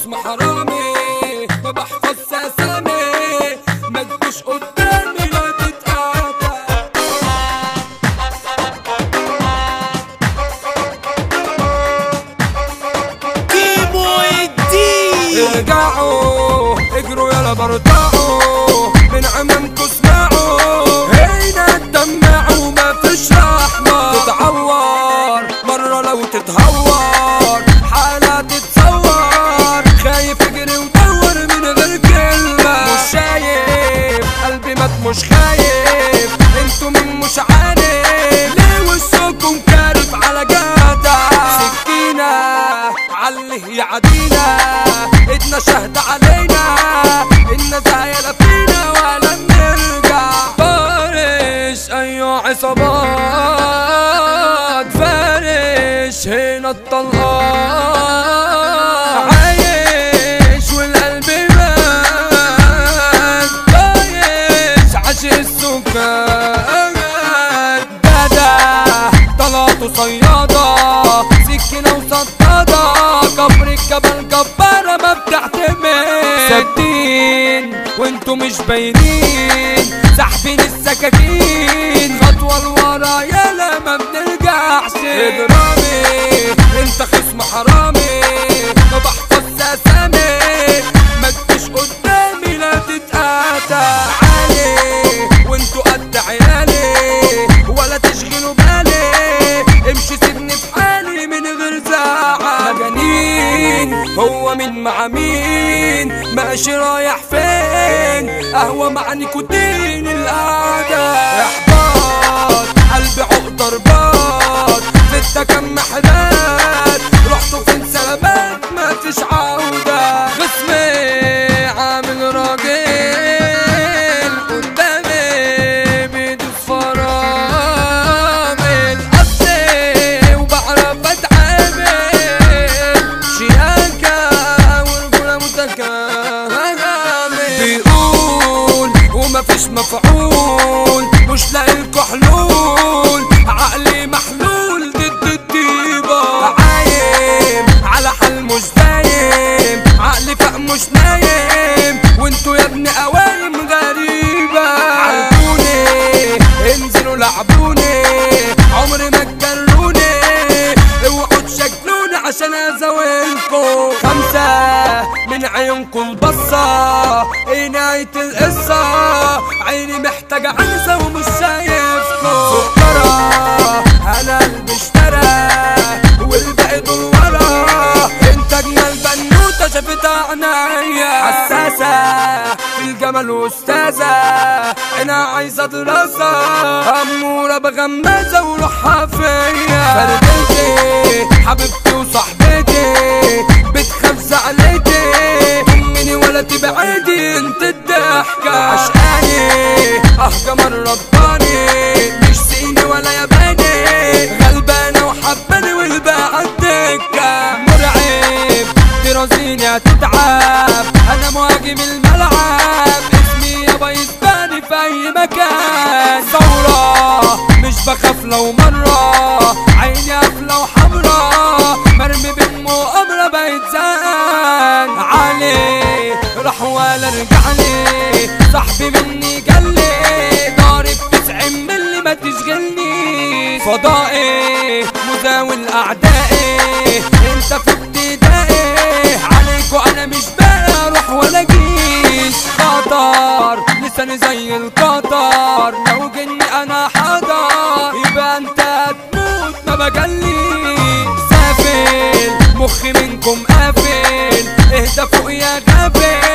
خصم حرامي ما بحفظش اسامي ما تجيش قدامي لا تتقاطع كيمو الدين ارجعوا اجروا يلا برجعوا من عمامكوا اسمعوا هنا تدمعوا ما فيش رحمة تتعور مرة لو تتهور حالة تتصور خايف اجري ودور من غير كلمة مش شايف قلبي مات مش خايف انتوا مين مش عارف ليه وشكم كارف على جدع سكينة عليه يعدينا ايدنا شهد علينا النزايا لا فينا ولا بنرجع فارش ايوه عصابات فارش هنا الطلقات عايش والقلب مات عايش عاشق السكان جدع طلعته صيادة سكينة وسطادة كبر الجبل جبارة ما بتعتمد ثابتين وانتوا مش باينين ساحبين السكاكين خطوة لورا يالا ما بنرجعش اضرامي انت خصم حرامي ما بحفظش اسامي ما تجيش قدامي لا تتقاطع عالي وانتوا قد عيالي ولا تشغلوا بالي امشي سيبني في حالي من غير زعل مجانين هو مين مع مين ماشي رايح فين قهوة مع نيكوتين القعدة احباط قلبي عقدة رباط ستة كم محلات رحتوا فين سلامات ما فيش عودة خصمي عامل راجل قدامي بيدوس فرامل قصدي وبعرف اتعامل شياكة ورجولة متكامل بيقول ومفيش مفعول مش لاقيلكوا حلول عقلي محلول ضد الطيبة عايم على حال مش دايم عقلي فاق مش نايم وانتوا يا ابني قوايم غريبة عرفوني انزلوا لعبوني عمري ما تجروني اوعوا تشكلوني عشان ازاولكوا خمسة من عيونكم البصة ايه نهاية القصة عيني محتاجة عنزة ومش شايفكوا سكرة انا قلبي اشترى والباقي دول ورا انت اجمل بنوتة شافتها عنايا حساسة في الجمال واستاذة انا عايزة دراسة امورة بغمازة وروحها فيا فردتي حبيبتي وصاحبتي بتخاف زعلتي امني ولا تبعدي انت الضحكة عشقاني اه جمال رباني مش صيني ولا ياباني غلبانة وحباني والباقي عالدكة مرعب ترازيني هتتعب انا مهاجم الملعب اسمي يابا يسباني في اي مكان ثورة مش بخاف لو مرة عيني قافلة وحمرا مرمي بالمؤامرة بقيت زهقان علي راح ولا رجعلي صاحبي مني جلي ضارب تسعين ملي ما تشغلني فضائي مزاول اعدائي انت في ابتدائي عليكوا انا مش باقي اروح ولا جيش خطر لساني زي القطر لو جني انا حضر يبقى انت هتموت ما بجلي سافل مخي منكم قافل اهدى فوق يا غافل